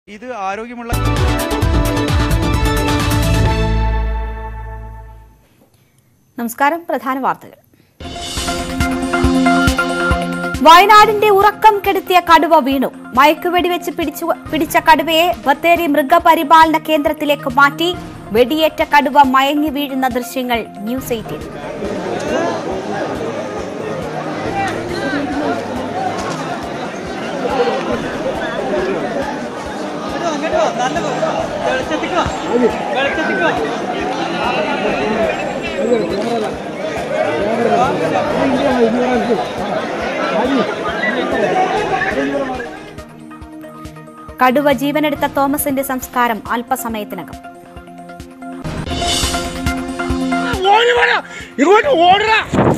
ഇത് ആരോഗ്യമുള്ള നമസ്കാരം പ്രധാന വാർത്തകൾ വയനാടിന്റെ ഉറക്കം കെടുത്തിയ കടുവ വീണു മയക്കുവെടിവെച്ച് പിടിച്ചു പിടിച്ച കടുവയെ ബത്തേരി മൃഗപരിപാലന കേന്ദ്രത്തിലേക്ക് മാറ്റി വെടിയേറ്റ കടുവ മയങ്ങി വീഴുന്ന ദൃശ്യങ്ങൾ ന്യൂസ് എയ്റ്റീൻ കടുവ ജീവനെടുത്ത തോമസിന്റെ സംസ്കാരം അല്പസമയത്തിനകം ഓടി വേണ ഇങ്ങോട്ട് ഓടണ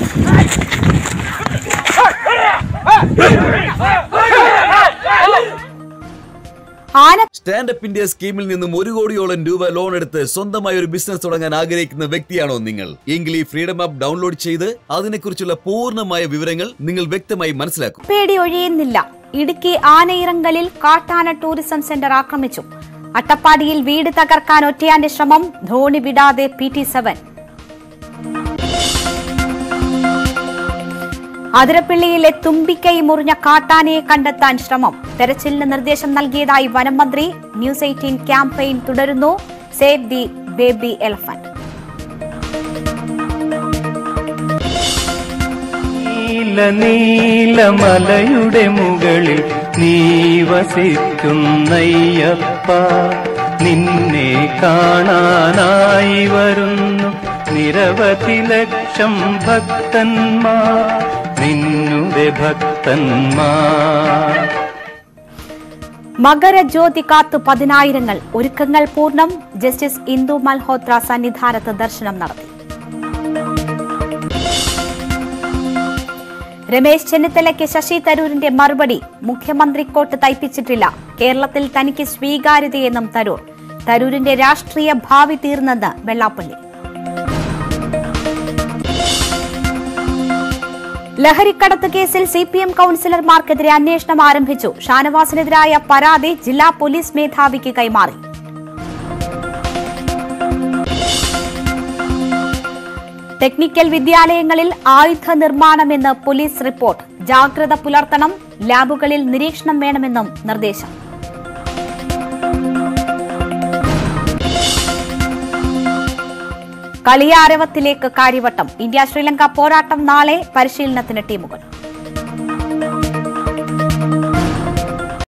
ആന സ്റ്റാൻഡപ്പ് ഇന്ത്യ സ്കീമിൽ നിന്നും ഒരു കോടിയോളം രൂപ ലോൺ എടുത്ത് സ്വന്തമായി ഒരു ബിസിനസ് തുടങ്ങാൻ ആഗ്രഹിക്കുന്ന വ്യക്തിയാണോ നിങ്ങൾ എങ്കിൽ ഈ ഫ്രീഡം ആപ്പ് ഡൗൺലോഡ് ചെയ്ത് അതിനെക്കുറിച്ചുള്ള പൂർണ്ണമായ വിവരങ്ങൾ നിങ്ങൾ വ്യക്തമായി മനസ്സിലാക്കും പേടി ഒഴിയുന്നില്ല ഇടുക്കി ആനയിറങ്കലിൽ കാട്ടാന ടൂറിസം സെന്റർ ആക്രമിച്ചു അട്ടപ്പാടിയിൽ വീട് തകർക്കാൻ ഒറ്റയാന്റെ ശ്രമം ധോണി വിടാതെ പി ടി സെവൻ അതിരപ്പിള്ളിയിലെ തുമ്പിക്കൈ മുറിഞ്ഞ കാട്ടാനയെ കണ്ടെത്താൻ ശ്രമം തെരച്ചിലിന് നിർദ്ദേശം നൽകിയതായി വനം മന്ത്രി ന്യൂസ് എയ്റ്റീൻ ക്യാമ്പയിൻ തുടരുന്നു സേവ് ദി ബേബി എലഫന്റ് നീല നീലമലയുടെ മുകളിൽ നീ വസിക്കുന്നയ്യപ്പ നിന്നെ കാണാനായി വരുന്നു നിരവധി ലക്ഷം ഭക്തന്മാർ നിന്നുടെ ഭക്തന്മാർ മകരജ്യോതി കാത്തു പതിനായിരങ്ങൾ ഒരുക്കങ്ങൾ പൂർണ്ണം ജസ്റ്റിസ് ഇന്ദു മൽഹോത്ര സന്നിധാനത്ത് ദർശനം നടത്തി രമേശ് ചെന്നിത്തലയ്ക്ക് ശശി തരൂരിന്റെ മറുപടി മുഖ്യമന്ത്രി കോട്ട് തയ്പ്പിച്ചിട്ടില്ല കേരളത്തിൽ തനിക്ക് സ്വീകാര്യതയെന്നും തരൂർ തരൂരിന്റെ രാഷ്ട്രീയ ഭാവി തീർന്നെന്ന് വെള്ളാപ്പള്ളി ലഹരിക്കടത്ത് കേസിൽ സി പി എം കൌൺസിലർമാർക്കെതിരെ അന്വേഷണം ആരംഭിച്ചു ഷാനവാസിനെതിരായ പരാതി ജില്ലാ പോലീസ് മേധാവിക്ക് കൈമാറി ടെക്നിക്കൽ വിദ്യാലയങ്ങളിൽ ആയുധ നിർമ്മാണമെന്ന് പോലീസ് റിപ്പോർട്ട് ജാഗ്രത പുലർത്തണം ലാബുകളിൽ നിരീക്ഷണം വേണമെന്നും നിർദ്ദേശം കളിയാരവത്തിലേക്ക് കാര്യവട്ടം ഇന്ത്യ ശ്രീലങ്ക പോരാട്ടം നാളെ പരിശീലനത്തിന് ടീമുകൾ